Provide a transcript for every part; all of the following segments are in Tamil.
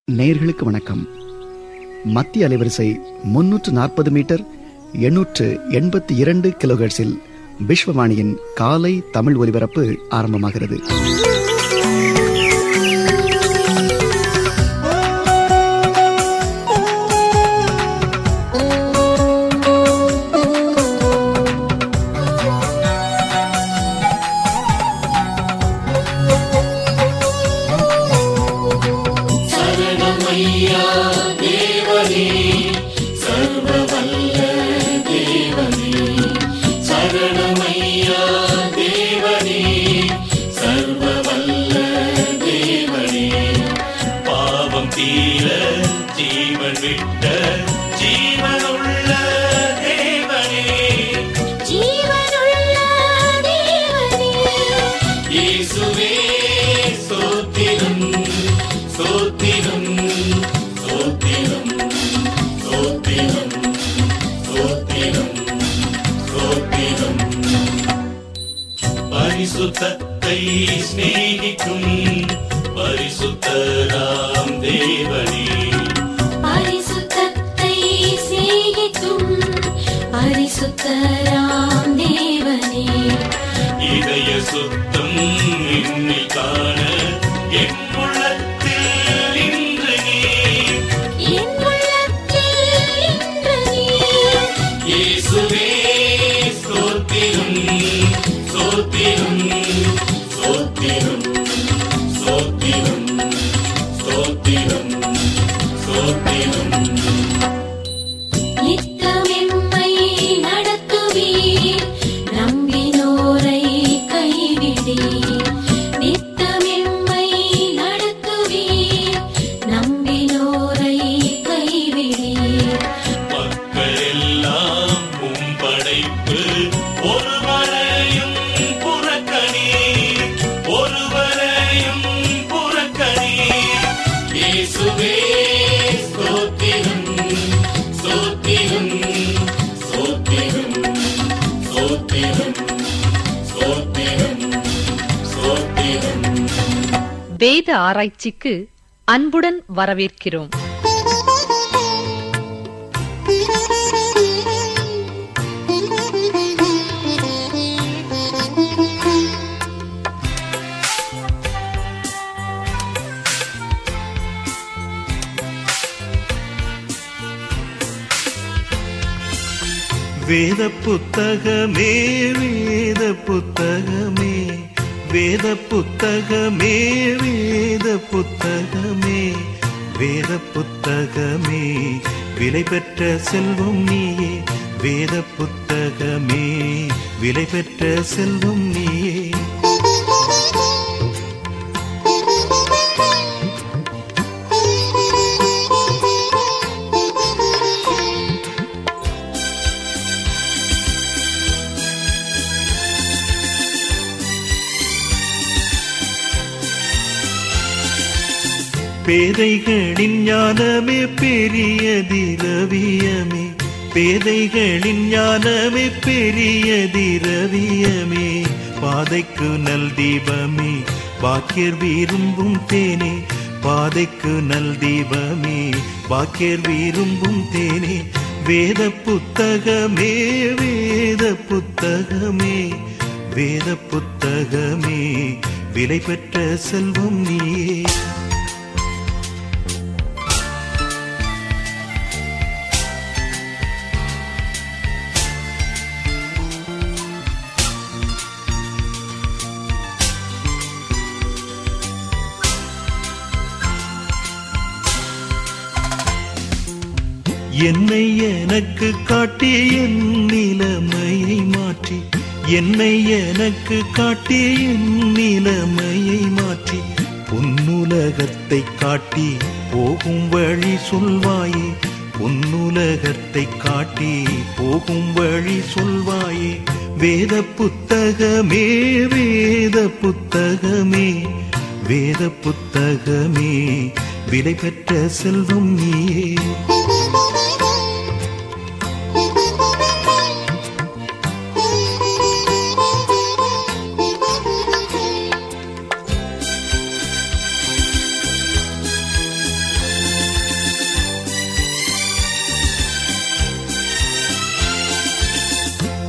நேயர்களுக்கு வணக்கம் மத்திய அலைவரிசை முன்னூற்று நாற்பது மீட்டர் எண்ணூற்று எண்பத்தி இரண்டு கிலோஹெர்ட்ஸில் விஸ்வவாணியின் காலை தமிழ் ஒலிபரப்பு ஆரம்பமாகிறது பாவம் தீர ஜீவன் விட்ட ஜீவனுள்ள தேவனே ஜீவனுள்ள தேவனே இயேசுவே சோத்திரம் சோத்திரம் சோத்திரம் சோத்திரம் சோத்திரம் சோத்திரம் பரிசுத்தத்தை சிநேகிக்கும் பரிசுத்தராம் தேவனே பரிசுத்தத்தை சிநேகிக்கும் பரிசுத்தராம் தேவனே இதய சுத்தம் என்னில் காண என் உள்ளத்தில் இன்று நீ என் உள்ளத்தில் இன்று நீர் இயேசுவே ஸ்தோத்திரம் ஸ்தோத்திரம் ஸ்தோத்திரம் ஸ்தோத்திரம் ஸ்தோத்திரம் ஸ்தோத்திரம் நித்தமெம்மை நடத்துவீர் நம்பினோரை கைவிடீர் நித்தமெம்மை நடத்துவீர் நம்பினோரை கைவிடீர் மக்கள் எல்லாம் உம் படைப்பு ஒருவரையும் புறக்கணி ஒருவரையும் புறக்கணி இயேசுவே ஸ்தோத்திரம் ஸ்தோத்திரம் ஸ்தோத்திரம் ஸ்தோத்திரம் ஸ்தோத்திரம் ஸ்தோத்திரம் வேத ஆராய்ச்சிக்கு அன்புடன் வரவேற்கிறோம் வேத புத்தகமே வேத புத்தகமே வேத புத்தகமே வேத புத்தகமே வேத புத்தகமே விலை பெற்ற செல்வம் நீயே வேத புத்தகமே விலை பெற்ற செல்வம் நீயே பேதைகளின் ஞானமே பெரிய திரவியமே பேதைகளின் ஞானமே பெரிய திரவியமே பாதைக்கு நல் தீபமே பாக்கியர் விரும்பும் தேனே பாதைக்கு நல் தீபமே பாக்கியர் விரும்பும் தேனே வேத புத்தகமே வேத புத்தகமே வேத புத்தகமே விலை பெற்ற செல்வம் நீயே என்னை எனக்கு காட்டி என் நிலைமையை மாற்றி என்னை எனக்கு காட்டி என் நிலைமையை மாற்றி பொன்னுலகத்தை காட்டி போகும் வழி சொல்வாயே பொன்னுலகத்தை காட்டி போகும் வழி சொல்வாயே வேத புத்தகமே வேத புத்தகமே வேத புத்தகமே விலை பெற்ற செல்வம் நீயே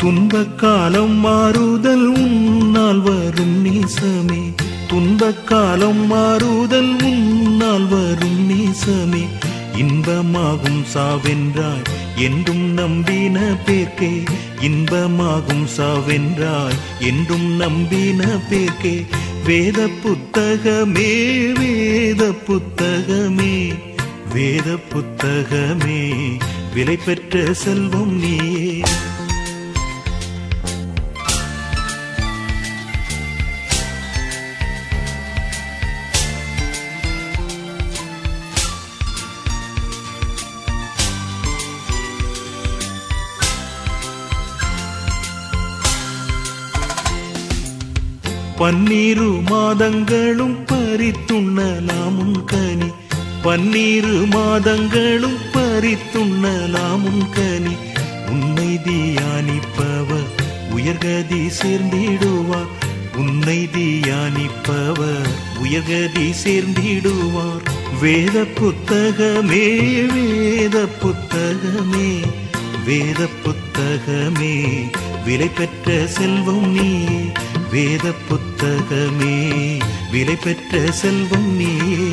துன்பக் காலம் மாறுதல் உன்னால் வரும் நேசமே துன்பக் காலம் மாறுதல் உன்னால் வரும் நேசமே இன்பமாகும் சாவென்றாய் என்றும் நம்பின பேர்க்கே இன்பமாகும் சாவென்றாய் என்றும் நம்பின பேர்க்கே வேத புத்தகமே வேத புத்தகமே வேத புத்தகமே விலை பெற்ற செல்வம் நீயே பன்னீரு மாதங்களும் பறித்துண்ணலாமும் கனி பன்னீரு மாதங்களும் பறித்துண்ணலாமும் கனி உன்னை தியானிப்பவர் உயர்கதி சேர்ந்திடுவார் உன்னை தியானிப்பவர் உயர்கதி சேர்ந்திடுவார் வேத புத்தகமே வேத புத்தகமே வேத புத்தகமே விலை பெற்ற செல்வம் நீ வேத புத்தகமே விலை பெற்ற செல்வம் நீயே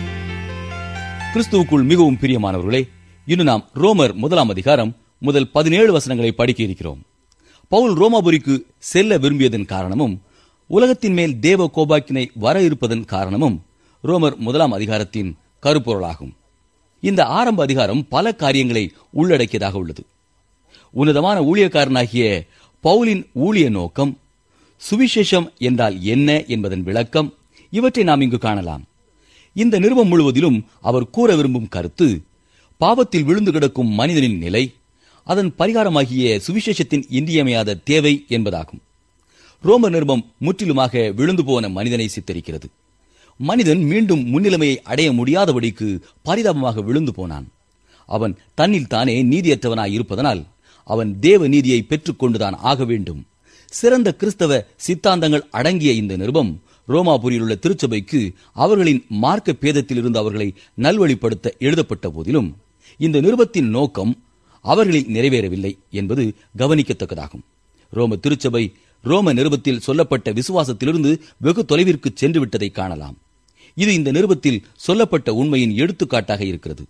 கிறிஸ்துவுக்குள் மிகவும் பிரியமானவர்களே இன்று நாம் ரோமர் முதலாம் அதிகாரம் முதல் பதினேழு வசனங்களை படிக்க இருக்கிறோம் பவுல் ரோமாபுரிக்கு செல்ல விரும்பியதன் காரணமும் உலகத்தின் மேல் தேவ கோபாக்கினை வர இருப்பதன் காரணமும் ரோமர் முதலாம் அதிகாரத்தின் கருப்பொருளாகும் இந்த ஆரம்ப அதிகாரம் பல காரியங்களை உள்ளடக்கியதாக உள்ளது உன்னதமான ஊழியக்காரனாகிய பவுலின் ஊழிய நோக்கம் சுவிசேஷம் என்றால் என்ன என்பதன் விளக்கம் இவற்றை நாம் இங்கு காணலாம் இந்த நிருபம் முழுவதிலும் அவர் கூற விரும்பும் கருத்து பாவத்தில் விழுந்து கிடக்கும் மனிதனின் நிலை அதன் பரிகாரமாகிய சுவிசேஷத்தின் இன்றியமையாத தேவை என்பதாகும் ரோமர் நிருபம் முற்றிலுமாக விழுந்து போன மனிதனை சித்தரிக்கிறது மனிதன் மீண்டும் முன்னிலைமையை அடைய முடியாதபடிக்கு பரிதாபமாக விழுந்து போனான் அவன் தன்னில் தானே நீதியற்றவனாய் இருப்பதனால் அவன் தேவ நீதியை பெற்றுக்கொண்டுதான் ஆக வேண்டும் சிறந்த கிறிஸ்தவ சித்தாந்தங்கள் அடங்கிய இந்த நிருபம் ரோமாபுரியில் உள்ள திருச்சபைக்கு அவர்களின் மார்க்க பேதத்தில் இருந்து அவர்களை நல்வழிப்படுத்த எழுதப்பட்ட போதிலும் இந்த நிருபத்தின் நோக்கம் அவர்களில் நிறைவேறவில்லை என்பது கவனிக்கத்தக்கதாகும் ரோம திருச்சபை ரோம நிருபத்தில் சொல்லப்பட்ட விசுவாசத்திலிருந்து வெகு தொலைவிற்கு சென்று விட்டதை காணலாம் இது இந்த நிருபத்தில் சொல்லப்பட்ட உண்மையின் எடுத்துக்காட்டாக இருக்கிறது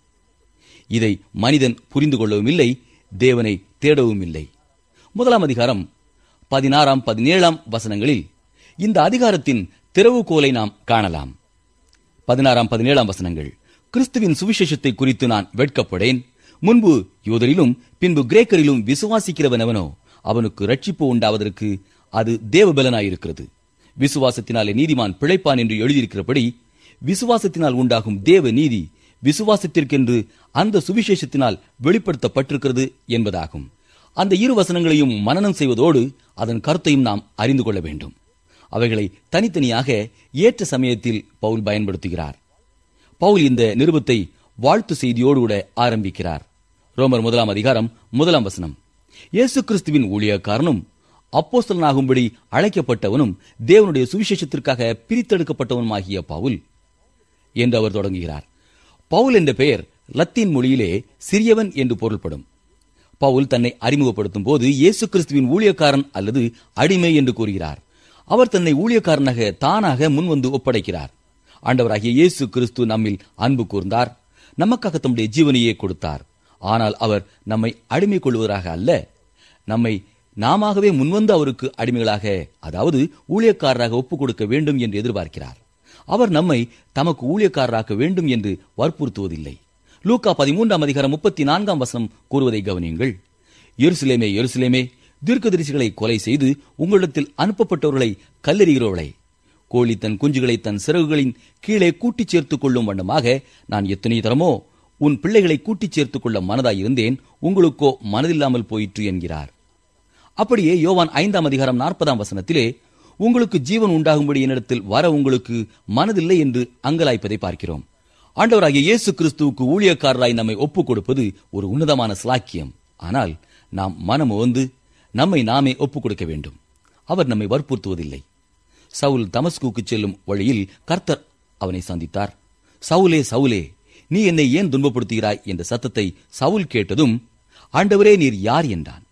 இதை மனிதன் புரிந்து கொள்ளவும் இல்லை தேவனை தேடவும் இல்லை முதலாம் அதிகாரம் பதினாறாம் பதினேழாம் வசனங்களில் இந்த அதிகாரத்தின் திறவுகோலை நாம் காணலாம் பதினாறாம் பதினேழாம் வசனங்கள் கிறிஸ்துவின் சுவிசேஷத்தை குறித்து நான் வெட்கப்படேன் முன்பு யூதரிலும் பின்பு கிரேக்கரிலும் விசுவாசிக்கிறவனவனோ அவனுக்கு ரட்சிப்பு உண்டாவதற்கு அது தேவபலனாயிருக்கிறது விசுவாசத்தினாலே நீதிமான் பிழைப்பான் என்று எழுதியிருக்கிறபடி விசுவாசத்தினால் உண்டாகும் தேவ நீதி விசுவாசத்திற்கென்று அந்த சுவிசேஷத்தினால் வெளிப்படுத்தப்பட்டிருக்கிறது என்பதாகும் அந்த இரு வசனங்களையும் மனனம் செய்வதோடு அதன் கருத்தையும் நாம் அறிந்து கொள்ள வேண்டும் அவைகளை தனித்தனியாக ஏற்ற சமயத்தில் பவுல் பயன்படுத்துகிறார் பவுல் இந்த நிருபத்தை வாழ்த்து செய்தியோடு கூட ஆரம்பிக்கிறார் ரோமர் முதலாம் அதிகாரம் முதலாம் வசனம் இயேசு கிறிஸ்துவின் ஊழியக்காரனும் அப்போஸ்தலனாகும்படி அழைக்கப்பட்டவனும் தேவனுடைய சுவிசேஷத்திற்காக பிரித்தெடுக்கப்பட்டவனுமாகிய பவுல் என்று அவர் தொடங்குகிறார் பவுல் என்ற பெயர் லத்தீன் மொழியிலே சிறியவன் என்று பொருள்படும் பவுல் தன்னை அறிமுகப்படுத்தும் போது இயேசு கிறிஸ்துவின் ஊழியக்காரன் அல்லது அடிமை என்று கூறுகிறார் அவர் தன்னை ஊழியக்காரனாக தானாக முன்வந்து ஒப்படைக்கிறார் ஆண்டவராகிய இயேசு கிறிஸ்து நம்மில் அன்பு கூர்ந்தார் நமக்காக தம்முடைய ஜீவனையே கொடுத்தார் ஆனால் அவர் நம்மை அடிமை கொள்வதாக அல்ல நம்மை நாமவே முன்வந்து அவருக்கு அடிமைகளாக அதாவது ஊழியக்காரராக ஒப்புக் கொடுக்க வேண்டும் என்று எதிர்பார்க்கிறார் அவர் நம்மை தமக்கு ஊழியக்காரராக்க வேண்டும் என்று வற்புறுத்துவதில்லை லூக்கா பதிமூன்றாம் அதிகாரம் முப்பத்தி நான்காம் வசனம் கூறுவதை கவனியுங்கள் எருசலேமே எருசலேமே தீர்க்கதரிசிகளை கொலை செய்து உங்களிடத்தில் அனுப்பப்பட்டவர்களை கல்லெறிகிறவளை கோழி தன் குஞ்சுகளை தன் சிறகுகளின் கீழே கூட்டிச் சேர்த்துக் கொள்ளும் வண்ணமாக நான் எத்தனை தரமோ உன் பிள்ளைகளை கூட்டிச் சேர்த்துக் கொள்ள மனதாயிருந்தேன் உங்களுக்கோ மனதில்லாமல் போயிற்று என்கிறார் அப்படியே யோவான் ஐந்தாம் அதிகாரம் நாற்பதாம் வசனத்திலே உங்களுக்கு ஜீவன் உண்டாகும்படி என்னிடத்தில் வர உங்களுக்கு மனதில்லை என்று அங்கலாய்ப்பதை பார்க்கிறோம் ஆண்டவராகிய இயேசு கிறிஸ்துவுக்கு ஊழியக்காரராய் நம்மை ஒப்புக் கொடுப்பது ஒரு உன்னதமான சிலாக்கியம் ஆனால் நாம் மனம் வந்து நம்மை நாமே ஒப்புக் கொடுக்க வேண்டும் அவர் நம்மை வற்புறுத்துவதில்லை சவுல் தமஸ்குக்கு செல்லும் வழியில் கர்த்தர் அவனை சந்தித்தார் சவுலே சவுலே நீ என்னை ஏன் துன்பப்படுத்துகிறாய் என்ற சத்தத்தை சவுல் கேட்டதும் ஆண்டவரே நீர் யார் என்றான்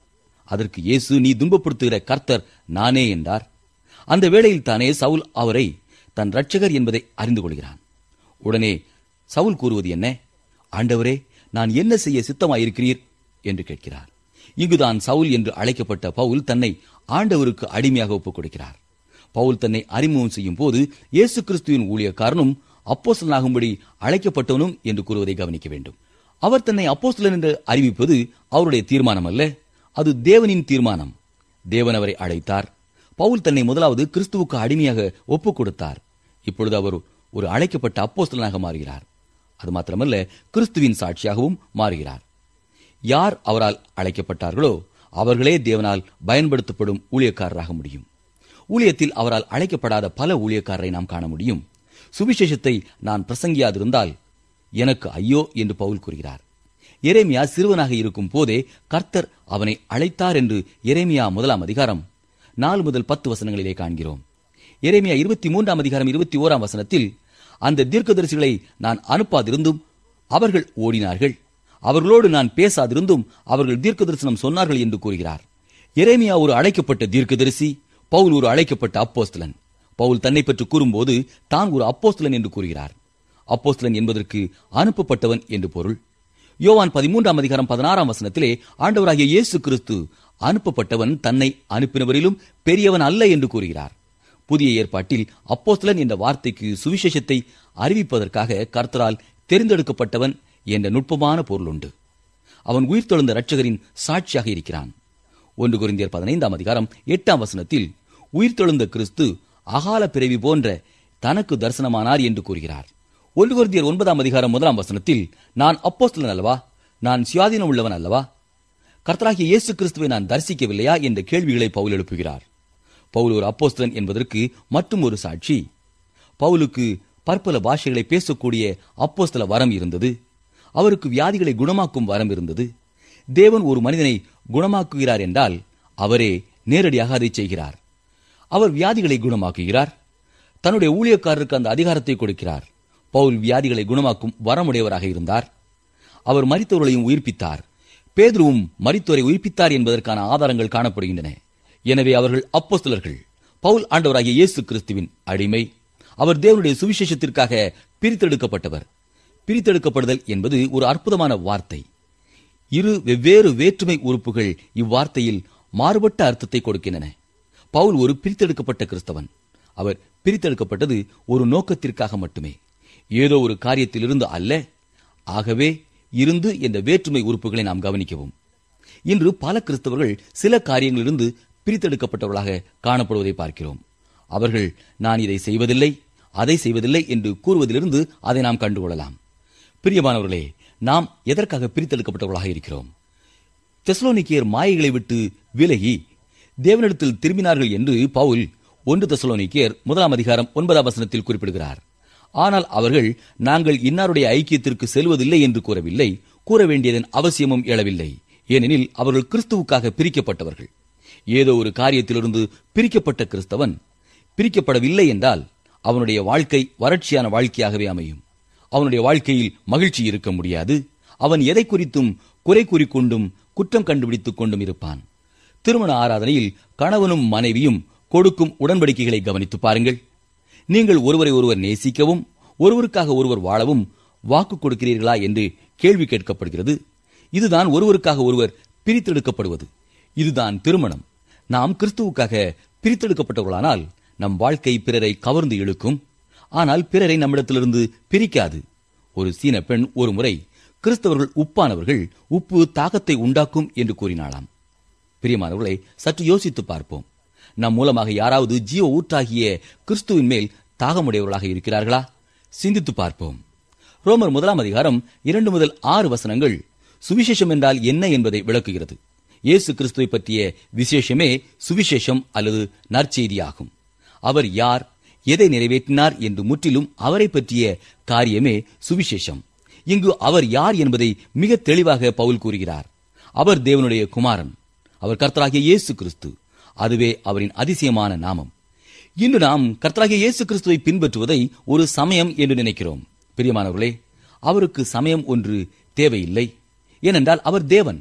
அதற்கு இயேசு நீ துன்பப்படுத்துகிற கர்த்தர் நானே என்றார் அந்த வேளையில் தானே சவுல் அவரை தன் இரட்சகர் என்பதை அறிந்து கொள்கிறான் உடனே சவுல் கூறுவது என்ன ஆண்டவரே நான் என்ன செய்ய சித்தமாயிருக்கிறீர் என்று கேட்கிறார் இங்குதான் சவுல் என்று அழைக்கப்பட்ட பவுல் தன்னை ஆண்டவருக்கு அடிமையாக ஒப்புக் கொடுக்கிறார் பவுல் தன்னை அறிமுகம் செய்யும் போது இயேசு கிறிஸ்துவின் ஊழியக்காரனும் அப்போஸ்தலனாகும்படி அழைக்கப்பட்டவனும் என்று கூறுவதை கவனிக்க வேண்டும் அவர் தன்னை அப்போஸ்தலன் என்று அறிவிப்பது அவருடைய தீர்மானம் அல்ல அது தேவனின் தீர்மானம் தேவன் அவரை அழைத்தார் பவுல் தன்னை முதலாவது கிறிஸ்துவுக்கு அடிமையாக ஒப்புக் கொடுத்தார் இப்பொழுது அவர் ஒரு அழைக்கப்பட்ட அப்போஸ்தலனாக மாறுகிறார் அது மாத்திரமல்ல கிறிஸ்துவின் சாட்சியாகவும் மாறுகிறார் யார் அவரால் அழைக்கப்பட்டார்களோ அவர்களே தேவனால் பயன்படுத்தப்படும் ஊழியக்காரராக முடியும் ஊழியத்தில் அவரால் அழைக்கப்படாத பல ஊழியக்காரரை நாம் காண முடியும் சுவிசேஷத்தை நான் பிரசங்கியாதிருந்தால் எனக்கு ஐயோ என்று பவுல் கூறுகிறார் எரேமியா சிறுவனாக இருக்கும் போதே கர்த்தர் அவனை அழைத்தார் என்று எரேமியா முதலாம் அதிகாரம் நாலு முதல் பத்து வசனங்களிலே காண்கிறோம் எரேமியா இருபத்தி மூன்றாம் அதிகாரம் இருபத்தி ஓராம் வசனத்தில் அந்த தீர்க்கதரிசிகளை நான் அனுப்பாதிருந்தும் அவர்கள் ஓடினார்கள் அவர்களோடு நான் பேசாதிருந்தும் அவர்கள் தீர்க்க தரிசனம் சொன்னார்கள் என்று கூறுகிறார் எரேமியா ஒரு அழைக்கப்பட்ட தீர்க்கதரிசி பவுல் ஒரு அழைக்கப்பட்ட அப்போஸ்தலன் பவுல் தன்னை பற்றி கூறும்போது தான் ஒரு அப்போஸ்தலன் என்று கூறுகிறார் அப்போஸ்தலன் என்பதற்கு அனுப்பப்பட்டவன் என்று பொருள் யோவான் பதிமூன்றாம் அதிகாரம் பதினாறாம் வசனத்திலே ஆண்டவராகிய இயேசு கிறிஸ்து அனுப்பப்பட்டவன் தன்னை அனுப்பினவரிலும் பெரியவன் அல்ல என்று கூறுகிறார் புதிய ஏற்பாட்டில் அப்போஸ்தலன் என்ற வார்த்தைக்கு சுவிசேஷத்தை அறிவிப்பதற்காக கர்த்தரால் தெரிந்தெடுக்கப்பட்டவன் என்ற நுட்பமான பொருள் உண்டு அவன் உயிர்த்தெழுந்த இரட்சகரின் சாட்சியாக இருக்கிறான் ஒன்று குறிந்தியர் பதினைந்தாம் அதிகாரம் எட்டாம் வசனத்தில் உயிர்த்தெழுந்த கிறிஸ்து அகால பிறவி போன்ற தனக்கு தரிசனமானார் என்று கூறுகிறார் ஒன்று குறிந்தியர் ஒன்பதாம் அதிகாரம் முதலாம் வசனத்தில் நான் அப்போஸ்தலன் அல்லவா நான் சுயாதீனம் உள்ளவன் அல்லவா கர்த்தராகிய இயேசு கிறிஸ்துவை நான் தரிசிக்கவில்லையா என்ற கேள்விகளை பவுல் எழுப்புகிறார் பவுல் ஒரு அப்போஸ்தலன் என்பதற்கு மற்றும் ஒரு சாட்சி பவுலுக்கு பற்பல பாஷைகளை பேசக்கூடிய அப்போஸ்தல வரம் இருந்தது அவருக்கு வியாதிகளை குணமாக்கும் வரம் இருந்தது தேவன் ஒரு மனிதனை குணமாக்குகிறார் என்றால் அவரே நேரடியாக அதை செய்கிறார் அவர் வியாதிகளை குணமாக்குகிறார் தன்னுடைய ஊழியக்காரருக்கு அந்த அதிகாரத்தை கொடுக்கிறார் பவுல் வியாதிகளை குணமாக்கும் வரமுடையவராக இருந்தார் அவர் மரித்தவர்களையும் உயிர்ப்பித்தார் பேதுருவும் மரித்தோரை உயிர்ப்பித்தார் என்பதற்கான ஆதாரங்கள் காணப்படுகின்றன எனவே அவர்கள் அப்போஸ்தலர்கள் பவுல் ஆண்டவராகிய இயேசு கிறிஸ்துவின் அடிமை அவர் தேவனுடைய சுவிசேஷத்திற்காக பிரித்தெடுக்கப்பட்டவர் பிரித்தெடுக்கப்படுதல் என்பது ஒரு அற்புதமான வார்த்தை இரு வெவ்வேறு வேற்றுமை உறுப்புகள் இவ்வார்த்தையில் மாறுபட்ட அர்த்தத்தை கொடுக்கின்றன பவுல் ஒரு பிரித்தெடுக்கப்பட்ட கிறிஸ்தவன் அவர் பிரித்தெடுக்கப்பட்டது ஒரு நோக்கத்திற்காக மட்டுமே ஏதோ ஒரு காரியத்திலிருந்து அல்ல ஆகவே இருந்து என்ற வேற்றுமை உறுப்புகளை நாம் கவனிக்கவும் இன்று பல கிறிஸ்தவர்கள் சில காரியங்களிலிருந்து பிரித்தெடுக்கப்பட்டவர்களாக காணப்படுவதை பார்க்கிறோம் அவர்கள் நான் இதை செய்வதில்லை அதை செய்வதில்லை என்று கூறுவதிலிருந்து அதை நாம் கண்டுகொள்ளலாம் பிரியமானவர்களே நாம் எதற்காக பிரித்தெடுக்கப்பட்டவர்களாக இருக்கிறோம் தெசலோனிக்கியர் மாயைகளை விட்டு விலகி தேவனிடத்தில் திரும்பினார்கள் என்று பவுல் ஒன்று தெசலோனிக்கியர் முதலாம் அதிகாரம் ஒன்பதாம் வசனத்தில் குறிப்பிடுகிறார் ஆனால் அவர்கள் நாங்கள் இன்னாருடைய ஐக்கியத்திற்கு செல்வதில்லை என்று கூறவில்லை கூற வேண்டியதன் அவசியமும் எழவில்லை ஏனெனில் அவர்கள் கிறிஸ்துவுக்காக பிரிக்கப்பட்டவர்கள் ஏதோ ஒரு காரியத்திலிருந்து பிரிக்கப்பட்ட கிறிஸ்தவன் பிரிக்கப்படவில்லை என்றால் அவனுடைய வாழ்க்கை வறட்சியான வாழ்க்கையாகவே அமையும் அவனுடைய வாழ்க்கையில் மகிழ்ச்சி இருக்க முடியாது அவன் எதை குறித்தும் குறை கூறிக்கொண்டும் குற்றம் கண்டுபிடித்துக் கொண்டும் இருப்பான் திருமண ஆராதனையில் கணவனும் மனைவியும் கொடுக்கும் உடன்படிக்கைகளை கவனித்து பாருங்கள் நீங்கள் ஒருவரை ஒருவர் நேசிக்கவும் ஒருவருக்காக ஒருவர் வாழவும் வாக்கு கொடுக்கிறீர்களா என்று கேள்வி கேட்கப்படுகிறது இதுதான் ஒருவருக்காக ஒருவர் பிரித்தெடுக்கப்படுவது இதுதான் திருமணம் நாம் கிறிஸ்துவுக்காக பிரித்தெடுக்கப்பட்டவர்களானால் நம் வாழ்க்கை பிறரை கவர்ந்து இழுக்கும் ஆனால் பிறரை நம்மிடத்திலிருந்து பிரிக்காது ஒரு சீன பெண் ஒரு முறை கிறிஸ்தவர்கள் உப்பானவர்கள் உப்பு தாகத்தை உண்டாக்கும் என்று கூறினாளாம் பிரியமானவர்களை சற்று யோசித்து பார்ப்போம் நம் மூலமாக யாராவது ஜீவ ஊற்றாகிய கிறிஸ்துவின் மேல் தாகமுடையவர்களாக இருக்கிறார்களா சிந்தித்து பார்ப்போம் ரோமர் முதலாம் அதிகாரம் இரண்டு முதல் ஆறு வசனங்கள் சுவிசேஷம் என்றால் என்ன என்பதை விளக்குகிறது இயேசு கிறிஸ்துவை பற்றிய விசேஷமே சுவிசேஷம் அல்லது நற்செய்தியாகும் அவர் யார் எதை நிறைவேற்றினார் என்று முற்றிலும் அவரை பற்றிய காரியமே சுவிசேஷம் இங்கு அவர் யார் என்பதை மிக தெளிவாக பவுல் கூறுகிறார் அவர் தேவனுடைய குமாரன் அவர் கர்த்தராகிய இயேசு கிறிஸ்து அதுவே அவரின் அதிசயமான நாமம் இன்று நாம் கர்த்தராகிய இயேசு கிறிஸ்துவை பின்பற்றுவதை ஒரு சமயம் என்று நினைக்கிறோம் பிரியமானவர்களே அவருக்கு சமயம் ஒன்று தேவையில்லை ஏனென்றால் அவர் தேவன்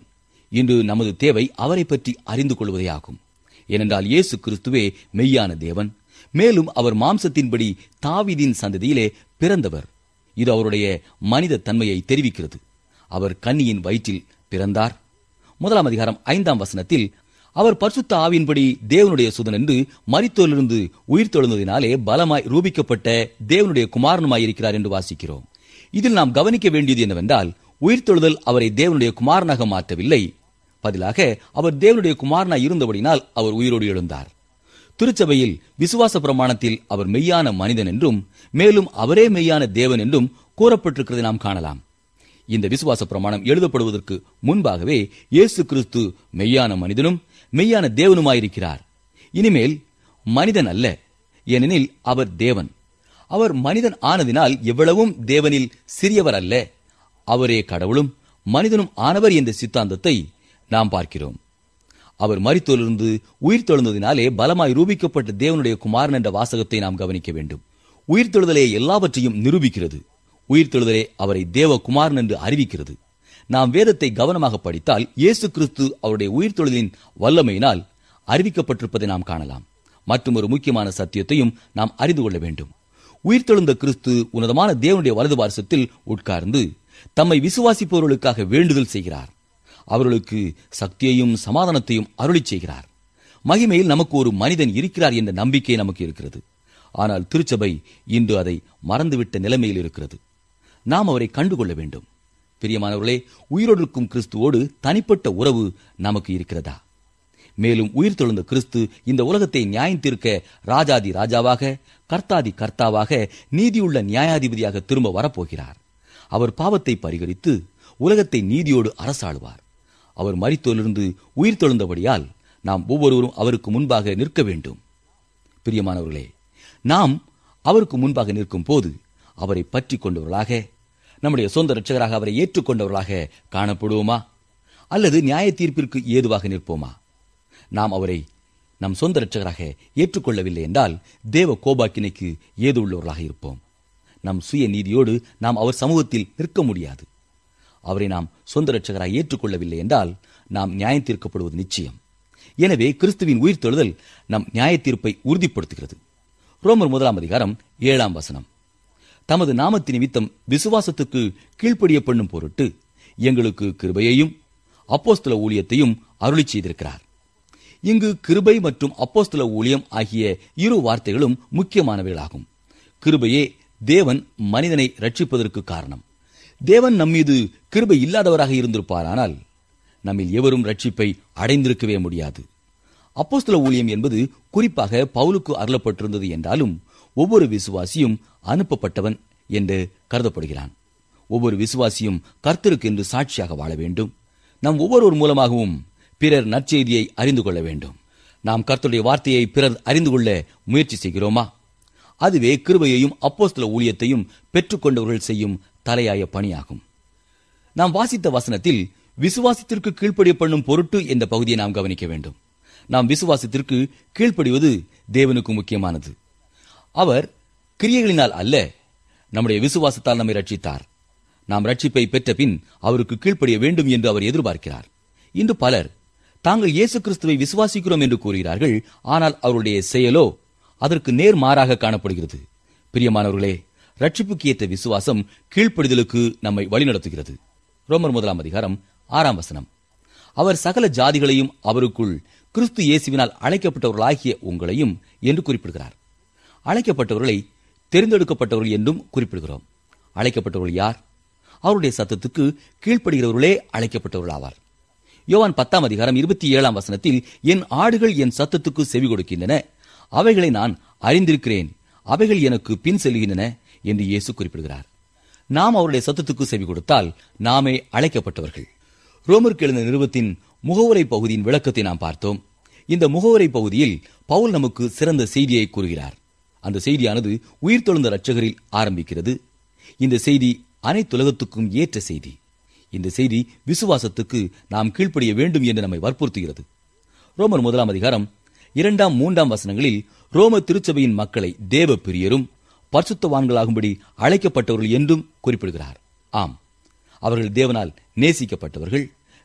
இன்று நமது தேவை அவரை பற்றி அறிந்து கொள்வதே ஆகும் ஏனென்றால் இயேசு கிறிஸ்துவே மெய்யான தேவன் மேலும் அவர் மாம்சத்தின்படி தாவீதின் சந்ததியிலே பிறந்தவர் இது அவருடைய மனித தன்மையை தெரிவிக்கிறது அவர் கன்னியின் வயிற்றில் பிறந்தார் முதலாம் அதிகாரம் ஐந்தாம் வசனத்தில் அவர் பரிசுத்த ஆவியின்படி தேவனுடைய சுதன் என்று மரித்தோரிலிருந்து உயிர் தொழுந்ததினாலே பலமாய் ரூபிக்கப்பட்ட தேவனுடைய குமாரனுமாயிருக்கிறார் என்று வாசிக்கிறோம் இதில் நாம் கவனிக்க வேண்டியது என்னவென்றால் உயிர்த்தெழுதல் அவரை தேவனுடைய குமாரனாக மாற்றவில்லை பதிலாக அவர் தேவனுடைய குமாரனாய் இருந்தபடினால் அவர் உயிரோடு எழுந்தார் திருச்சபையில் விசுவாச பிரமாணத்தில் அவர் மெய்யான மனிதன் என்றும் மேலும் அவரே மெய்யான தேவன் என்றும் கூறப்பட்டிருக்கிறதை நாம் காணலாம் இந்த விசுவாச பிரமாணம் எழுதப்படுவதற்கு முன்பாகவே இயேசு கிறிஸ்து மெய்யான மனிதனும் மெய்யான தேவனுமாயிருக்கிறார் இனிமேல் மனிதன் அல்ல ஏனெனில் அவர் தேவன் அவர் மனிதன் ஆனதினால் எவ்வளவும் தேவனில் சிறியவர் அல்ல அவரே கடவுளும் மனிதனும் ஆனவர் என்ற சித்தாந்தத்தை நாம் பார்க்கிறோம் அவர் மரித்தோலிருந்து உயிர் தெழுந்ததினாலே பலமாய் ரூபிக்கப்பட்ட தேவனுடைய குமாரன் என்ற வாசகத்தை நாம் கவனிக்க வேண்டும் உயிர் தெழுதலே எல்லாவற்றையும் நிரூபிக்கிறது உயிர் தெழுதலே அவரை தேவ குமாரன் என்று அறிவிக்கிறது நாம் வேதத்தை கவனமாக படித்தால் இயேசு கிறிஸ்து அவருடைய உயிர் தொழிலின் வல்லமையினால் அறிவிக்கப்பட்டிருப்பதை நாம் காணலாம் மற்றும் ஒரு முக்கியமான சத்தியத்தையும் நாம் அறிந்து கொள்ள வேண்டும் உயிர்த்தெழுந்த கிறிஸ்து உன்னதமான தேவனுடைய வலது பாரசத்தில் உட்கார்ந்து தம்மை விசுவாசிப்பவர்களுக்காக வேண்டுதல் செய்கிறார் அவர்களுக்கு சக்தியையும் சமாதானத்தையும் அருளிச் செய்கிறார் மகிமையில் நமக்கு ஒரு மனிதன் இருக்கிறார் என்ற நம்பிக்கை நமக்கு இருக்கிறது ஆனால் திருச்சபை இன்று அதை மறந்துவிட்ட நிலைமையில் இருக்கிறது நாம் அவரை கண்டுகொள்ள வேண்டும் பிரியமானவர்களே உயிரோடு இருக்கும் கிறிஸ்துவோடு தனிப்பட்ட உறவு நமக்கு இருக்கிறதா மேலும் உயிர் தெழுந்த கிறிஸ்து இந்த உலகத்தை நியாயம் தீர்க்க ராஜாதி ராஜாவாக கர்த்தாதி கர்த்தாவாக நீதியுள்ள நியாயாதிபதியாக திரும்ப வரப்போகிறார் அவர் பாவத்தை பரிகரித்து உலகத்தை நீதியோடு அரசாளுவார் அவர் மரித்தோலிருந்து உயிர் தெழுந்தபடியால் நாம் ஒவ்வொருவரும் அவருக்கு முன்பாக நிற்க வேண்டும் பிரியமானவர்களே நாம் அவருக்கு முன்பாக நிற்கும் போது அவரை பற்றி கொண்டவர்களாக நம்முடைய சொந்த ரட்சகராக அவரை ஏற்றுக்கொண்டவர்களாக காணப்படுவோமா அல்லது நியாய தீர்ப்பிற்கு ஏதுவாக நிற்போமா நாம் அவரை நம் சொந்த ரட்சகராக ஏற்றுக்கொள்ளவில்லை என்றால் தேவ கோபாக்கினைக்கு ஏது உள்ளவர்களாக இருப்போம் நம் சுய நீதியோடு நாம் அவர் சமூகத்தில் நிற்க முடியாது அவரை நாம் சொந்த ரட்சகராக ஏற்றுக்கொள்ளவில்லை என்றால் நாம் நியாயம் தீர்க்கப்படுவது நிச்சயம் எனவே கிறிஸ்துவின் உயிர் தொழுதல் நம் நியாய தீர்ப்பை உறுதிப்படுத்துகிறது ரோமர் முதலாம் அதிகாரம் ஏழாம் வசனம் தமது நாமத்து நிமித்தம் விசுவாசத்துக்கு கீழ்ப்படிய பண்ணும் பொருட்டு எங்களுக்கு கிருபையையும் அப்போஸ்தல ஊழியத்தையும் அருளிச் செய்திருக்கிறார் இங்கு கிருபை மற்றும் அப்போஸ்தல ஊழியம் ஆகிய இரு வார்த்தைகளும் முக்கியமானவைகளாகும் கிருபையே தேவன் மனிதனை ரட்சிப்பதற்கு காரணம் தேவன் நம்மீது கிருபை இல்லாதவராக இருந்திருப்பாரானால் நம்மில் எவரும் ரட்சிப்பை அடைந்திருக்கவே முடியாது அப்போஸ்தல ஊழியம் என்பது குறிப்பாக பவுலுக்கு அருளப்பட்டிருந்தது என்றாலும் ஒவ்வொரு விசுவாசியும் அனுப்பப்பட்டவன் என்று கருதப்படுகிறான் ஒவ்வொரு விசுவாசியும் கர்த்தருக்கு என்று சாட்சியாக வாழ வேண்டும் நம் ஒவ்வொருவர் மூலமாகவும் பிறர் நற்செய்தியை அறிந்து கொள்ள வேண்டும் நாம் கர்த்தருடைய வார்த்தையை பிறர் அறிந்து கொள்ள முயற்சி செய்கிறோமா அதுவே கிருபையையும் அப்போஸ்தல ஊழியத்தையும் பெற்றுக்கொண்டவர்கள் செய்யும் தலையாய பணியாகும் நாம் வாசித்த வசனத்தில் விசுவாசத்திற்கு கீழ்ப்படிய பண்ணும் பொருட்டு என்ற பகுதியை நாம் கவனிக்க வேண்டும் நாம் விசுவாசத்திற்கு கீழ்ப்படிவது தேவனுக்கு முக்கியமானது அவர் கிரியைகளினால் அல்ல நம்முடைய விசுவாசத்தால் நம்மை ரட்சித்தார் நாம் ரட்சிப்பை பெற்ற பின் அவருக்கு கீழ்ப்படிய வேண்டும் என்று அவர் எதிர்பார்க்கிறார் இன்று பலர் தாங்கள் இயேசு கிறிஸ்துவை விசுவாசிக்கிறோம் என்று கூறுகிறார்கள் ஆனால் அவருடைய செயலோ அதற்கு நேர் மாறாக காணப்படுகிறது பிரியமானவர்களே ரட்சிப்புக்கு ஏற்ற விசுவாசம் கீழ்ப்படிதலுக்கு நம்மை வழிநடத்துகிறது ரோமர் முதலாம் அதிகாரம் ஆறாம் வசனம் அவர் சகல ஜாதிகளையும் அவருக்குள் கிறிஸ்து இயேசுவினால் அழைக்கப்பட்டவர்களாகிய உங்களையும் என்று குறிப்பிடுகிறார் அழைக்கப்பட்டவர்களை தெரிந்தெடுக்கப்பட்டவர்கள் என்றும் குறிப்பிடுகிறோம் அழைக்கப்பட்டவர்கள் யார் அவருடைய சத்தத்துக்கு கீழ்ப்படுகிறவர்களே அழைக்கப்பட்டவர்கள் ஆவார் யோவான் பத்தாம் அதிகாரம் இருபத்தி ஏழாம் வசனத்தில் என் ஆடுகள் என் சத்தத்துக்கு செவி கொடுக்கின்றன அவைகளை நான் அறிந்திருக்கிறேன் அவைகள் எனக்கு பின் செல்கின்றன என்று இயேசு குறிப்பிடுகிறார் நாம் அவருடைய சத்தத்துக்கு செவி கொடுத்தால் நாமே அழைக்கப்பட்டவர்கள் ரோமருக்கு எழுந்த நிறுவத்தின் முகவுரை பகுதியின் விளக்கத்தை நாம் பார்த்தோம் இந்த முகவுரை பகுதியில் பவுல் நமக்கு சிறந்த செய்தியை கூறுகிறார் அந்த செய்தியானது உயிர் தொழுந்த ரட்சகரில் ஆரம்பிக்கிறது இந்த செய்தி அனைத்துலகத்துக்கும் ஏற்ற செய்தி இந்த செய்தி விசுவாசத்துக்கு நாம் கீழ்ப்படிய வேண்டும் என்று நம்மை வற்புறுத்துகிறது ரோமர் முதலாம் அதிகாரம் இரண்டாம் மூன்றாம் வசனங்களில் ரோம திருச்சபையின் மக்களை தேவ பிரியரும் பரிசுத்தவான்களாகும்படி அழைக்கப்பட்டவர்கள் என்றும் குறிப்பிடுகிறார் ஆம் அவர்கள் தேவனால் நேசிக்கப்பட்டவர்கள்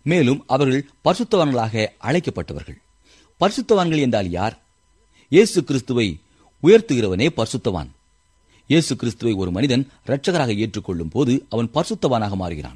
மேலும் அவர்கள் பரிசுத்தவான்களாக அழைக்கப்பட்டவர்கள் பரிசுத்தவான்கள் என்றால் யார் இயேசு கிறிஸ்துவை உயர்த்துகிறவனே பரிசுத்தவான் இயேசு கிறிஸ்துவை ஒரு மனிதன் இரட்சகராக ஏற்றுக்கொள்ளும் போது அவன் பரிசுத்தவானாக மாறுகிறான்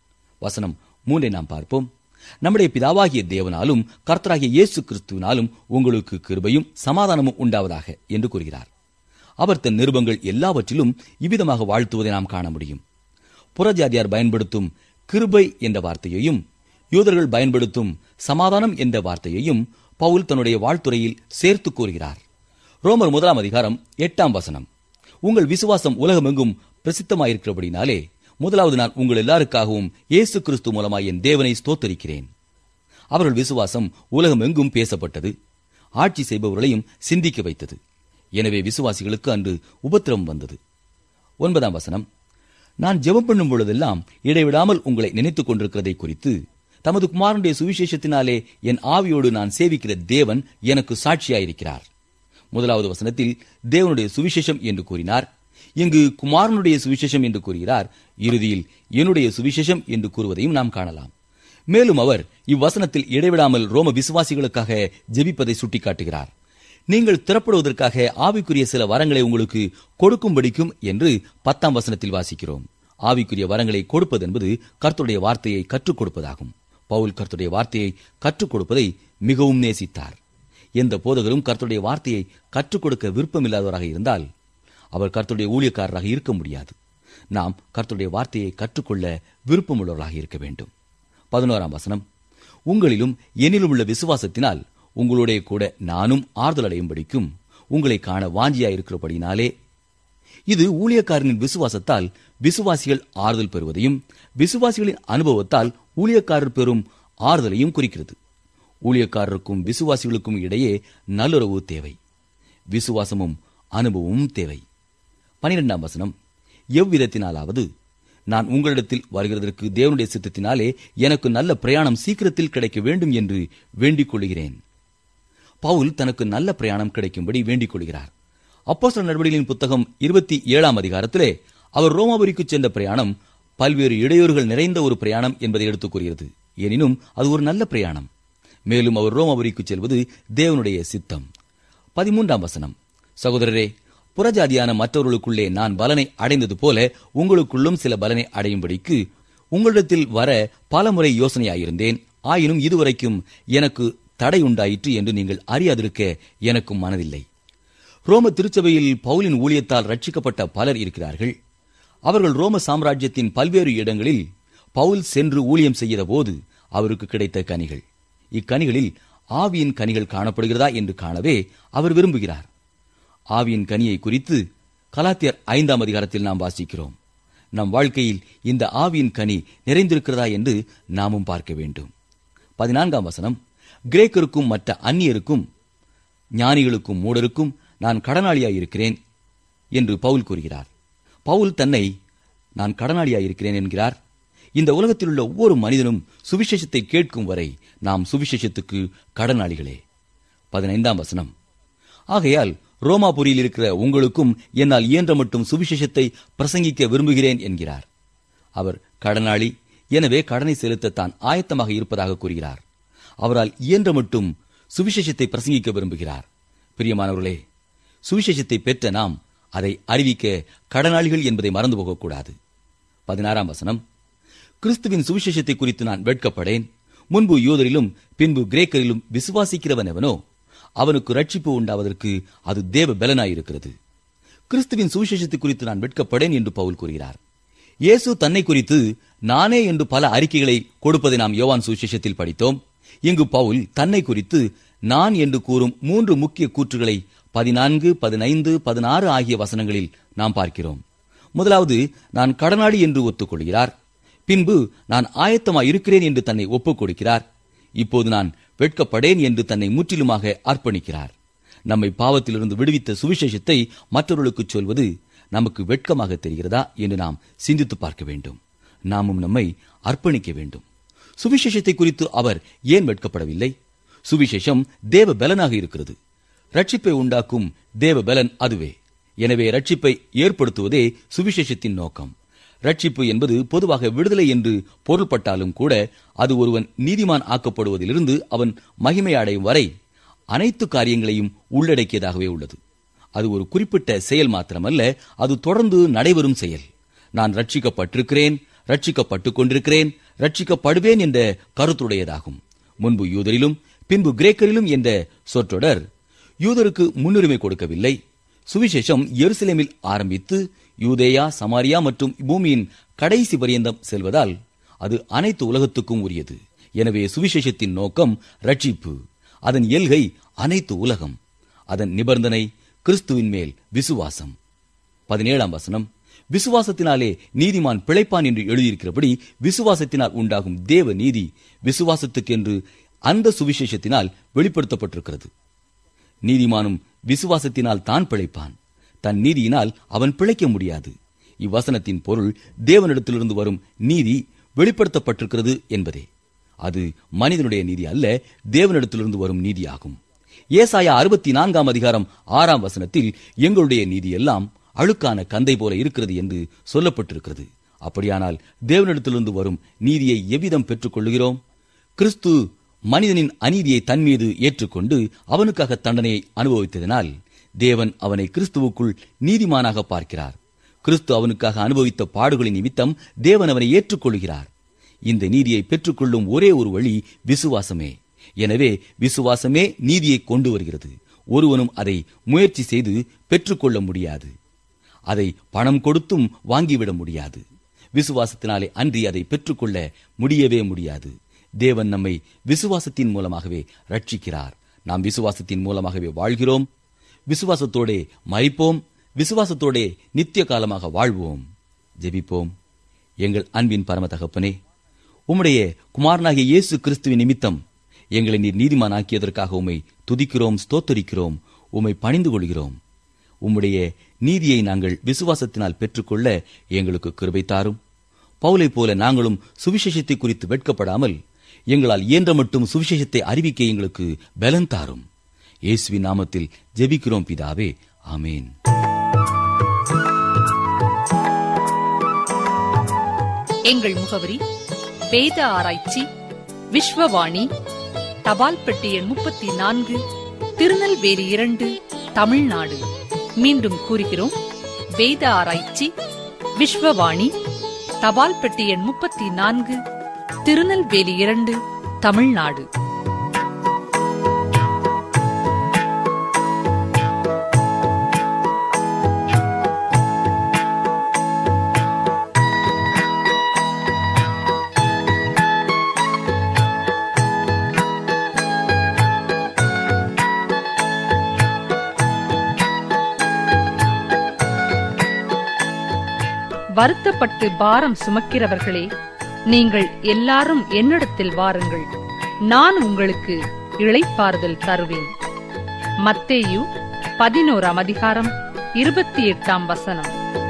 வசனம் மூன்றை நாம் பார்ப்போம் நம்முடைய பிதாவாகிய தேவனாலும் கர்த்தராகிய இயேசு கிறிஸ்துவினாலும் உங்களுக்கு கிருபையும் சமாதானமும் உண்டாவதாக என்று கூறுகிறார் அவர் தன் நிருபங்கள் எல்லாவற்றிலும் இவ்விதமாக வாழ்த்துவதை நாம் காண முடியும் புறஜாதியார் பயன்படுத்தும் கிருபை என்ற வார்த்தையையும் யூதர்கள் பயன்படுத்தும் சமாதானம் என்ற வார்த்தையையும் பவுல் தன்னுடைய வாழ்த்துறையில் சேர்த்து கூறுகிறார் ரோமர் முதலாம் அதிகாரம் எட்டாம் வசனம் உங்கள் விசுவாசம் உலகமெங்கும் பிரசித்தமாயிருக்கிறபடினாலே முதலாவது நான் உங்கள் எல்லாருக்காகவும் இயேசு கிறிஸ்து மூலமாய் என் தேவனை ஸ்தோத்தரிக்கிறேன் அவர்கள் விசுவாசம் உலகமெங்கும் பேசப்பட்டது ஆட்சி செய்பவர்களையும் சிந்திக்க வைத்தது எனவே விசுவாசிகளுக்கு அன்று உபத்திரம் வந்தது ஒன்பதாம் வசனம் நான் ஜெபம் பண்ணும் பொழுதெல்லாம் இடைவிடாமல் உங்களை நினைத்துக் கொண்டிருக்கிறதை குறித்து தமது குமாரனுடைய சுவிசேஷத்தினாலே என் ஆவியோடு நான் சேவிக்கிற தேவன் எனக்கு சாட்சியாயிருக்கிறார் முதலாவது வசனத்தில் தேவனுடைய சுவிசேஷம் என்று கூறினார் இங்கு குமாரனுடைய சுவிசேஷம் என்று கூறுகிறார் இறுதியில் என்னுடைய சுவிசேஷம் என்று கூறுவதையும் நாம் காணலாம் மேலும் அவர் இவ்வசனத்தில் இடைவிடாமல் ரோம விசுவாசிகளுக்காக ஜெபிப்பதை சுட்டிக்காட்டுகிறார் நீங்கள் திறப்படுவதற்காக ஆவிக்குரிய சில வரங்களை உங்களுக்கு கொடுக்கும்படிக்கும் என்று பத்தாம் வசனத்தில் வாசிக்கிறோம் ஆவிக்குரிய வரங்களை கொடுப்பது என்பது கர்த்தருடைய வார்த்தையை கற்றுக் கொடுப்பதாகும் பவுல் கர்த்தருடைய வார்த்தையை கற்றுக் கொடுப்பதை மிகவும் நேசித்தார் எந்த போதகரும் கர்த்தருடைய வார்த்தையை கற்றுக் கொடுக்க விருப்பமில்லாதவராக இருந்தால் அவர் கர்த்தருடைய ஊழியக்காரராக இருக்க முடியாது நாம் கர்த்தருடைய வார்த்தையை கற்றுக்கொள்ள விருப்பமுள்ளவர்களாக இருக்க வேண்டும் பதினோராம் வசனம் உங்களிலும் என்னிலும் உள்ள விசுவாசத்தினால் உங்களுடைய கூட நானும் ஆறுதல் அடையும்படிக்கும் உங்களை காண வாஞ்சியாயிருக்கிறபடினாலே இது ஊழியக்காரனின் விசுவாசத்தால் விசுவாசிகள் ஆறுதல் பெறுவதையும் விசுவாசிகளின் அனுபவத்தால் ஊழியக்காரர் பெறும் ஆறுதலையும் குறிக்கிறது ஊழியக்காரருக்கும் விசுவாசிகளுக்கும் இடையே நல்லுறவு தேவை விசுவாசமும் அனுபவமும் தேவை பனிரெண்டாம் வசனம் எவ்விதத்தினாலாவது நான் உங்களிடத்தில் வருகிறதற்கு தேவனுடைய சித்தத்தினாலே எனக்கு நல்ல பிரயாணம் சீக்கிரத்தில் கிடைக்க வேண்டும் என்று வேண்டிக் கொள்கிறேன் பவுல் தனக்கு நல்ல பிரயாணம் கிடைக்கும்படி வேண்டிக் கொள்கிறார் அப்போஸ்தலர் நடவடிக்கைகளின் புத்தகம் இருபத்தி ஏழாம் அதிகாரத்திலே அவர் ரோமாபுரிக்கு சென்ற பிரயாணம் பல்வேறு இடையூறுகள் நிறைந்த ஒரு பிரயாணம் என்பதை எடுத்துக் கூறுகிறது எனினும் அது ஒரு நல்ல பிரயாணம் மேலும் அவர் ரோமாபுரிக்கு செல்வது தேவனுடைய சித்தம் பதிமூன்றாம் வசனம் சகோதரரே புறஜாதியான மற்றவர்களுக்குள்ளே நான் பலனை அடைந்தது போல உங்களுக்குள்ளும் சில பலனை அடையும்படிக்கு உங்களிடத்தில் வர பலமுறை யோசனையாயிருந்தேன் ஆயினும் இதுவரைக்கும் எனக்கு தடை உண்டாயிற்று என்று நீங்கள் அறியாதிருக்க எனக்கும் மனதில்லை ரோம திருச்சபையில் பவுலின் ஊழியத்தால் ரட்சிக்கப்பட்ட பலர் இருக்கிறார்கள் அவர்கள் ரோம சாம்ராஜ்யத்தின் பல்வேறு இடங்களில் பவுல் சென்று ஊழியம் செய்த போது அவருக்கு கிடைத்த கனிகள் இக்கனிகளில் ஆவியின் கனிகள் காணப்படுகிறதா என்று காணவே அவர் விரும்புகிறார் ஆவியின் கனியை குறித்து கலாத்தியர் ஐந்தாம் அதிகாரத்தில் நாம் வாசிக்கிறோம் நம் வாழ்க்கையில் இந்த ஆவியின் கனி நிறைந்திருக்கிறதா என்று நாமும் பார்க்க வேண்டும் பதினான்காம் வசனம் கிரேக்கருக்கும் மற்ற அந்நியருக்கும் ஞானிகளுக்கும் மூடருக்கும் நான் கடனாளியாயிருக்கிறேன் என்று பவுல் கூறுகிறார் பவுல் தன்னை நான் கடனாளியாயிருக்கிறேன் என்கிறார் இந்த உலகத்தில் உள்ள ஒவ்வொரு மனிதனும் சுவிசேஷத்தை கேட்கும் வரை நாம் சுவிசேஷத்துக்கு கடனாளிகளே பதினைந்தாம் வசனம் ஆகையால் ரோமாபுரியில் இருக்கிற உங்களுக்கும் என்னால் இயன்ற மட்டும் சுவிசேஷத்தை பிரசங்கிக்க விரும்புகிறேன் என்கிறார் அவர் கடனாளி எனவே கடனை செலுத்த தான் ஆயத்தமாக இருப்பதாக கூறுகிறார் அவரால் இயன்ற மட்டும் சுவிசேஷத்தை பிரசங்கிக்க விரும்புகிறார் பிரியமானவர்களே சுவிசேஷத்தை பெற்ற நாம் அதை அறிவிக்க கடனாளிகள் என்பதை மறந்து போகக்கூடாது பதினாறாம் வசனம் கிறிஸ்துவின் சுவிசேஷத்தை குறித்து நான் வெட்கப்படேன் முன்பு யூதரிலும் பின்பு கிரேக்கரிலும் விசுவாசிக்கிறவன் எவனோ அவனுக்கு ரட்சிப்பு உண்டாவதற்கு அது தேவ பலனாயிருக்கிறது கிறிஸ்துவின் சுவிசேஷத்தை குறித்து நான் வெட்கப்படேன் என்று பவுல் கூறுகிறார் இயேசு தன்னை குறித்து நானே என்று பல அறிக்கைகளை கொடுப்பதை நாம் யோவான் சுவிசேஷத்தில் படித்தோம் இங்கு பவுல் தன்னை குறித்து நான் என்று கூறும் மூன்று முக்கிய கூற்றுகளை பதினான்கு பதினைந்து பதினாறு ஆகிய வசனங்களில் நாம் பார்க்கிறோம் முதலாவது நான் கடனாளி என்று ஒத்துக்கொள்கிறார் பின்பு நான் ஆயத்தமாய் இருக்கிறேன் என்று தன்னை ஒப்புக் கொடுக்கிறார் இப்போது நான் வெட்கப்படேன் என்று தன்னை முற்றிலுமாக அர்ப்பணிக்கிறார் நம்மை பாவத்திலிருந்து விடுவித்த சுவிசேஷத்தை மற்றவர்களுக்கு சொல்வது நமக்கு வெட்கமாக தெரிகிறதா என்று நாம் சிந்தித்து பார்க்க வேண்டும் நாமும் நம்மை அர்ப்பணிக்க வேண்டும் சுவிசேஷத்தை குறித்து அவர் ஏன் வெட்கப்படவில்லை சுவிசேஷம் தேவ பலனாக இருக்கிறது ரட்சிப்பை உண்டாக்கும் தேவ பலன் அதுவே எனவே ரட்சிப்பை ஏற்படுத்துவதே சுவிசேஷத்தின் நோக்கம் ரட்சிப்பு என்பது பொதுவாக விடுதலை என்று பொருள்பட்டாலும் கூட அது ஒருவன் நீதிமான் ஆக்கப்படுவதிலிருந்து அவன் மகிமை அடையும் வரை அனைத்து காரியங்களையும் உள்ளடக்கியதாகவே உள்ளது அது ஒரு குறிப்பிட்ட செயல் மாத்திரமல்ல அது தொடர்ந்து நடைபெறும் செயல் நான் ரட்சிக்கப்பட்டிருக்கிறேன் ரட்சிக்கப்பட்டுக் கொண்டிருக்கிறேன் ரட்சிக்கப்படுவேன் என்ற கருத்துடையதாகும் முன்பு யூதரிலும் பின்பு கிரேக்கரிலும் என்ற சொற்றொடர் யூதருக்கு முன்னுரிமை கொடுக்கவில்லை சுவிசேஷம் எருசலேமில் ஆரம்பித்து யூதேயா சமாரியா மற்றும் பூமியின் கடைசி பரியந்தம் செல்வதால் அது அனைத்து உலகத்துக்கும் உரியது எனவே சுவிசேஷத்தின் நோக்கம் ரட்சிப்பு அதன் எல்கை அனைத்து உலகம் அதன் நிபந்தனை கிறிஸ்துவின் மேல் விசுவாசம் பதினேழாம் வசனம் விசுவாசத்தினாலே நீதிமான் பிழைப்பான் என்று எழுதியிருக்கிறபடி விசுவாசத்தினால் உண்டாகும் தேவ நீதி விசுவாசத்துக்கென்று அந்த சுவிசேஷத்தினால் வெளிப்படுத்தப்பட்டிருக்கிறது நீதிமானும் விசுவாசத்தினால் தான் பிழைப்பான் தன் நீதியினால் அவன் பிழைக்க முடியாது இவ்வசனத்தின் பொருள் தேவனிடத்திலிருந்து வரும் நீதி வெளிப்படுத்தப்பட்டிருக்கிறது என்பதே அது மனிதனுடைய நீதி அல்ல தேவனிடத்திலிருந்து வரும் நீதியாகும் ஏசாயா அறுபத்தி நான்காம் அதிகாரம் ஆறாம் வசனத்தில் எங்களுடைய நீதி எல்லாம் அழுக்கான கந்தை போல இருக்கிறது என்று சொல்லப்பட்டிருக்கிறது அப்படியானால் தேவனிடத்திலிருந்து வரும் நீதியை எவ்விதம் பெற்றுக் கொள்ளுகிறோம் கிறிஸ்து மனிதனின் அநீதியை தன் மீது ஏற்றுக்கொண்டு அவனுக்காக தண்டனையை அனுபவித்ததினால் தேவன் அவனை கிறிஸ்துவுக்குள் நீதிமானாக பார்க்கிறார் கிறிஸ்து அவனுக்காக அனுபவித்த பாடுகளின் நிமித்தம் தேவன் அவனை ஏற்றுக்கொள்கிறார் இந்த நீதியை பெற்றுக்கொள்ளும் ஒரே ஒரு வழி விசுவாசமே எனவே விசுவாசமே நீதியை கொண்டு வருகிறது ஒருவனும் அதை முயற்சி செய்து பெற்றுக்கொள்ள முடியாது அதை பணம் கொடுத்தும் வாங்கிவிட முடியாது விசுவாசத்தினாலே அன்றி அதை பெற்றுக்கொள்ள முடியவே முடியாது தேவன் நம்மை விசுவாசத்தின் மூலமாகவே ரட்சிக்கிறார் நாம் விசுவாசத்தின் மூலமாகவே வாழ்கிறோம் விசுவாசத்தோடே மறிப்போம் விசுவாசத்தோடே நித்திய காலமாக வாழ்வோம் ஜெபிப்போம் எங்கள் அன்பின் பரம தகப்பனே உம்முடைய குமாரனாகிய இயேசு கிறிஸ்துவின் நிமித்தம் எங்களை நீர் நீதிமானாக்கியதற்காக உம்மை துதிக்கிறோம் ஸ்தோத்தரிக்கிறோம் உம்மை பணிந்து கொள்கிறோம் உம்முடைய நீதியை நாங்கள் விசுவாசத்தினால் பெற்றுக்கொள்ள எங்களுக்கு கிருபை தாரும் பவுலை போல நாங்களும் சுவிசேஷத்தை குறித்து வெட்கப்படாமல் எங்களால் இயன்ற மட்டும் சுவிசேஷத்தை அறிவிக்க எங்களுக்கு பலன் தாரும் இயேசுவின் நாமத்தில் ஜெபிக்கிறோம் பிதாவே ஆமேன் எங்கள் முகவரி வேத ஆராய்ச்சி விஸ்வவாணி தபால் பெட்டி எண் முப்பத்தி நான்கு திருநெல்வேலி இரண்டு தமிழ்நாடு மீண்டும் கூறுகிறோம் வேத ஆராய்ச்சி விஸ்வவாணி தபால் பெட்டி எண் முப்பத்தி நான்கு திருநெல்வேலி இரண்டு தமிழ்நாடு வருத்தப்பட்டு பாரம் சுமக்கிறவர்களே நீங்கள் எல்லாரும் என்னிடத்தில் வாருங்கள் நான் உங்களுக்கு இளைப்பாறுதல் தருவேன் மத்தேயு பதினோராம் அதிகாரம் இருபத்தி எட்டாம் வசனம்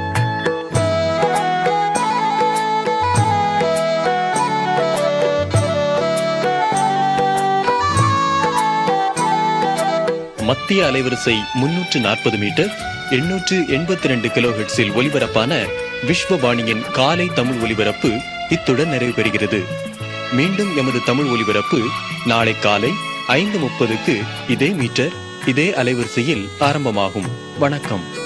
மத்திய அலைவரிசை முன்னூற்று நாற்பது மீட்டர் எண்ணூற்று எண்பத்தி ரெண்டு கிலோ ஹெட்ஸில் ஒலிபரப்பான விஸ்வவாணியின் காலை தமிழ் ஒலிபரப்பு இத்துடன் நிறைவு பெறுகிறது மீண்டும் எமது தமிழ் ஒலிபரப்பு நாளை காலை ஐந்து முப்பதுக்கு இதே மீட்டர் இதே அலைவரிசையில் ஆரம்பமாகும் வணக்கம்